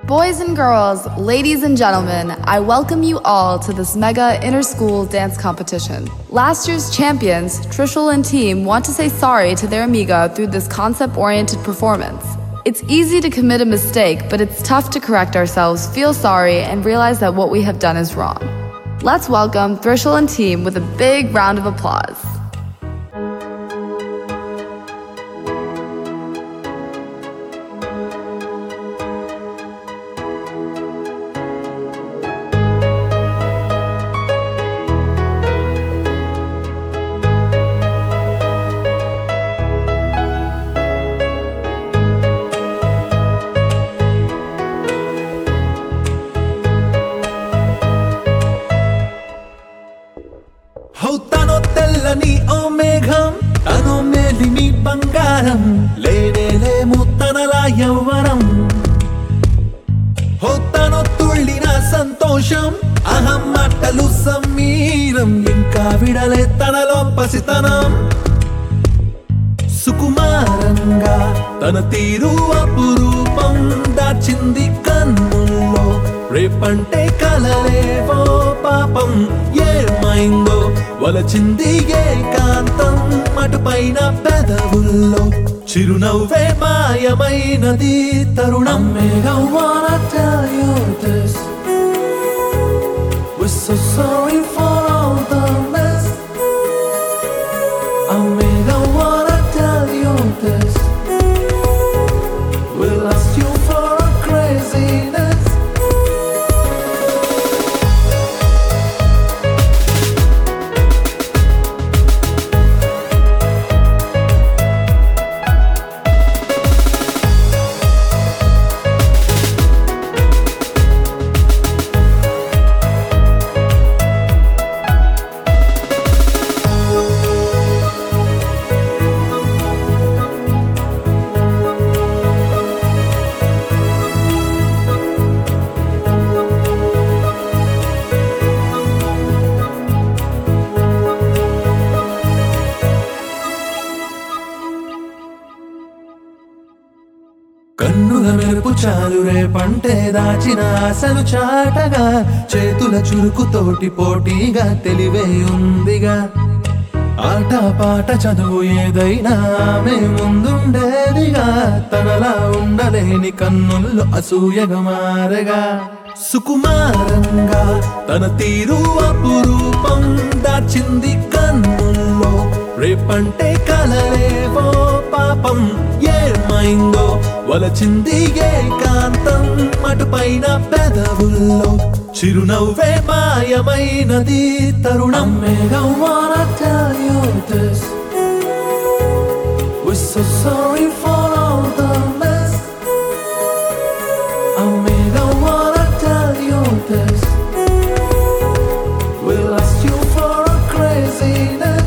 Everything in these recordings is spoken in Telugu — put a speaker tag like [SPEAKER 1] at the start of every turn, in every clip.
[SPEAKER 1] Boys and girls, ladies and gentlemen, I welcome you all to this mega inter-school dance competition. Last year's champions, Trishul and team, want to say sorry to their amiga through this concept-oriented performance. It's easy to commit a mistake, but it's tough to correct ourselves, feel sorry, and realize that what we have done is wrong. Let's welcome Thrishul and team with a big round of applause.
[SPEAKER 2] హౌ తనో తెల్లని ఓ మేఘం తనో మేలిమి బంగారం లేనే లేము తనలా యవ్వనం హో తనో తుళ్ళిన సంతోషం అహం మాటలు సమీరం ఇంకా విడలే తనలో పసితనం సుకుమారంగా తన తీరు అపురూపం దాచింది కన్నుల్లో రేపంటే కలలేవో పాపం ఏమైందో వలచింది ఏకాంతం అటుపైన పెదవుల్లో చిరునవ్వే మాయమైనది తరుణం మేఘం wanna tell you this We're so sorry for all the mess I may not wanna tell you this. We lost you for our craziness. కన్నుల మెరుపు చాలు రేపంటే దాచిన ఆశలు చాటగా చేతుల చురుకుతోటి పోటీగా తెలివే ఉందిగా ఆట పాట చదువు ఏదైనా ఆమె ముందుండేదిగా తనలా ఉండలేని కన్నుల్లో అసూయగా మారగా సుకుమారంగా తన తీరు అపురూపం దాచింది కన్నుల్లో రేపంటే కలలేవో పాపం ఏమైందో వలచింది ఏకాంతం అటుపైన పెదవుల్లో చిరునవ్వే మాయమైనది తరుణం మేఘం wanna tell you this We're so sorry for all the mess I may not wanna tell you this We lost you for our craziness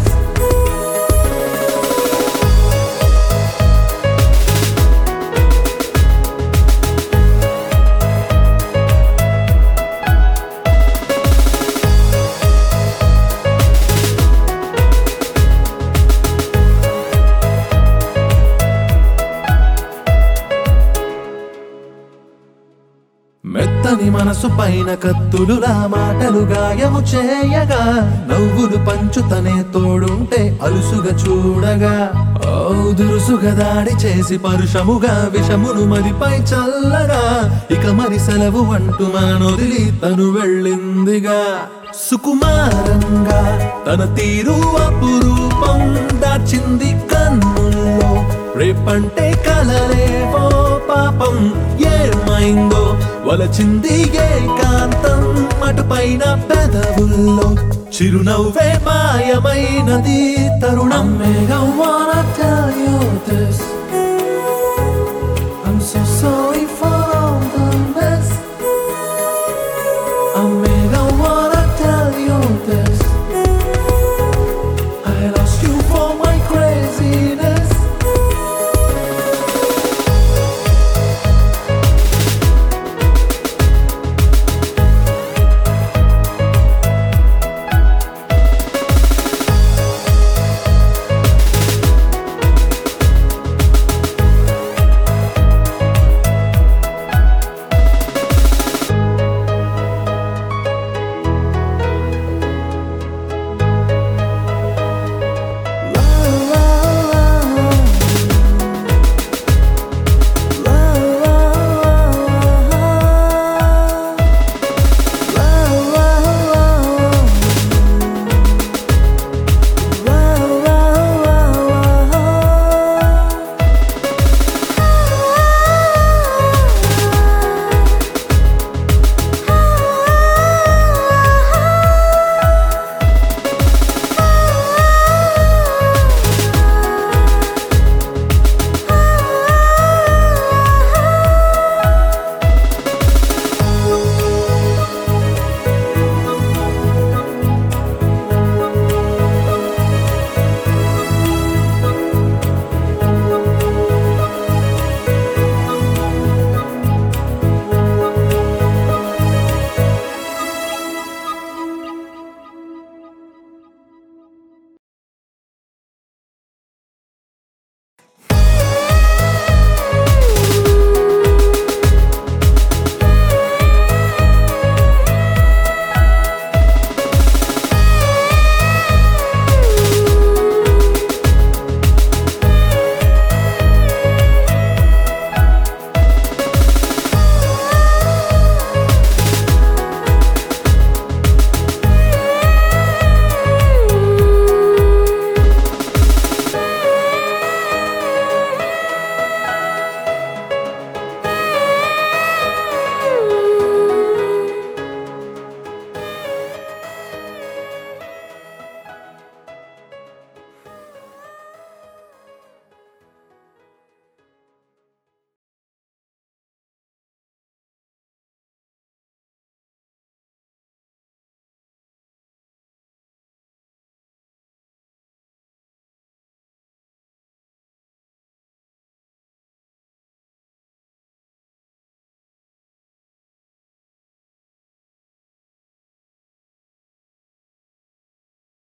[SPEAKER 2] మెత్తని మనసు పైన కత్తులులా మాటలు గాయము చేయగా నవ్వులు పంచుతనే తోడుంటే అలుసుగా చూడగా ఓ దురుసుగా దాడి చేసి పరుషముగా విషమును మరిపై చల్లగా ఇక మరి సెలవు అంటూ మనొదిలి తను వెళ్ళిందిగా సుకుమారంగా తన తీరు అపురూపం దాచింది కన్నుల్లో రేపంటే కలలేవో పాపం ఏమైందో వలచింది ఏకాంతం అటుపైన పెదవుల్లో చిరునవ్వే మాయమైనది తరుణం మేఘం wanna tell you this